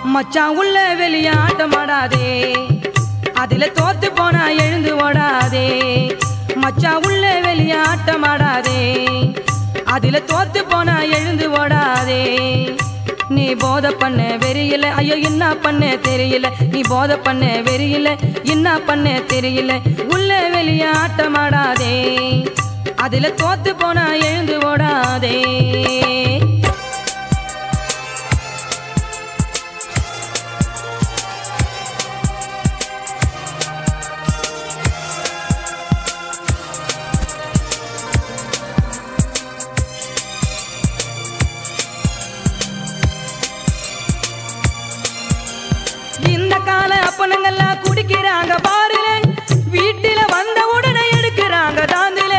மச்சான் உள்ள வெளியாட்டமாடாதே அதுல தோத்து போனா எழுந்து ஓடாதே மச்சான் உள்ள வெளியாட்டமாடாதே அதுல தோத்து போனா எழுந்து ஓடாதே நீ போத பண்ண வெறியில ஐயோ என்ன பண்ண தெரியல நீ போத பண்ண வெறியில என்ன பண்ண தெரியல உள்ள வெளியாட்டமாடாதே அதுல தோத்து போனா எழுந்து ஓடாதே இந்த கால அப்பனங்கெல்லாம் குடிக்கிறாங்க பாருல வீட்டில வந்த உடனே எடுக்கிறாங்க தாந்திலே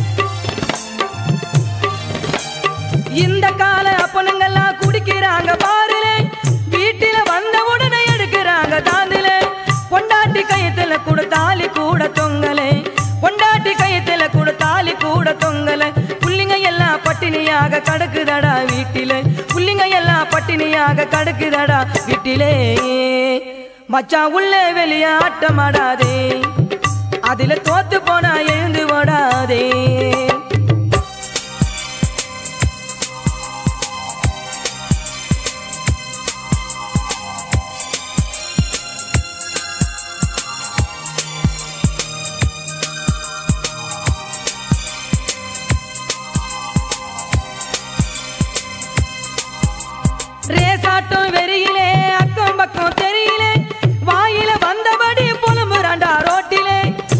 இந்த கால அப்பனங்கெல்லாம் குடிக்கிறாங்க பாருல வீட்டில வந்த உடனே எடுக்கிறாங்க தாந்திலே பொண்டாட்டி கையத்துல கூட தாலி கூட தொங்கலே பொண்டாட்டி கையத்துல கூட தாலி கூட தொங்கல புள்ளிங்க எல்லாம் பட்டினியாக கடக்குதடா வீட்டிலே புள்ளிங்க எல்லாம் பட்டினியாக கடக்குதடா வீட்டிலே மச்சான் உள்ள வெளியாட்டமாடாதே அதுல தோத்து போனா எழுந்து ஓடாதே ரேசாட்டும் வெறியிலே அக்கம் பக்கம் தெரியலே வாயில வந்தபடி புலம்புறாண்டா ரோட்டிலே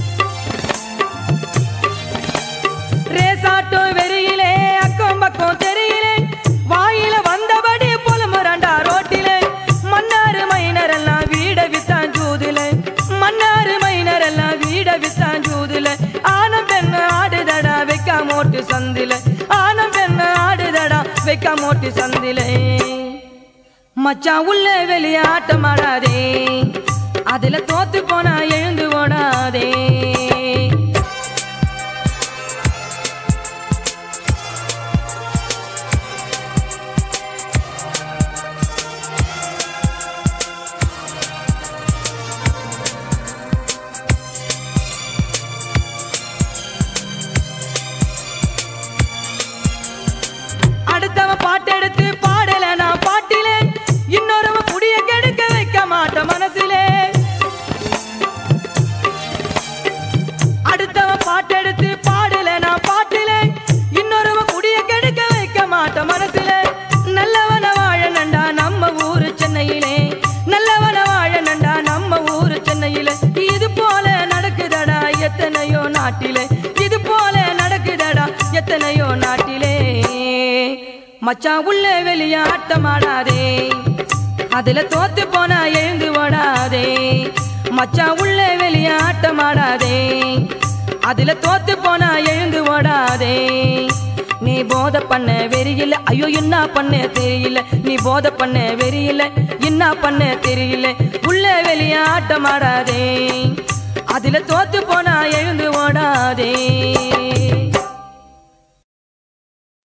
ரேசாட்டும் வெறியிலே அக்கம் பக்கம் தெரியலே வாயில வந்தபடி புலம்புறாண்டா ரோட்டிலே மன்னாரு மைனர் எல்லாம் வீட வித்தான் ஜூதுல மன்னாரு மைனர் எல்லாம் வீட வித்தான் ஜூதுல ஆனம் பெண்ணு ஆடுதடா வைக்க மோட்டு சந்தில ஆனம் பெண்ணு ஆடுதடா வைக்க மோட்டு சந்திலே மச்சான் உள்ள வெளியாட்டமாடாதே அதுல தோத்து போனா எழுந்து ஓடாதே அடுத்தவன் பாட்டெடுத்து பாடல நான் பாட்டிலே இன்னொருவன் புடிய கெடுக்க வைக்க மாட்டேன் மனசிலே அடுத்தவன் பாட்டெடுத்து பாடல நான் பாட்டிலே இன்னொருவன் புடிய கெடுக்க வைக்க மாட்டேன் மனசிலே நல்லவன வாழ நண்டா நம்ம ஊரு சென்னையிலே நல்லவன வாழ நண்டா நம்ம ஊரு சென்னையிலே இது போல நடக்குதடா எத்தனையோ நாட்டிலே இது போல நடக்குதடா எத்தனையோ நாட்டிலே மச்சான் உள்ள வெளியாட்டமாடாதே அதுல தோத்து போனா எழுந்து ஓடாதே மச்சான் உள்ள வெளியாட்டமாடாதே அதுல தோத்து போனா எழுந்து ஓடாதே நீ போத பண்ண வெறியில ஐயோ என்ன பண்ண தெரியல நீ போத பண்ண வெறியில என்ன பண்ண தெரியல உள்ள வெளியாட்டமாடாதே அதுல தோத்து போனா எழுந்து ஓடாதே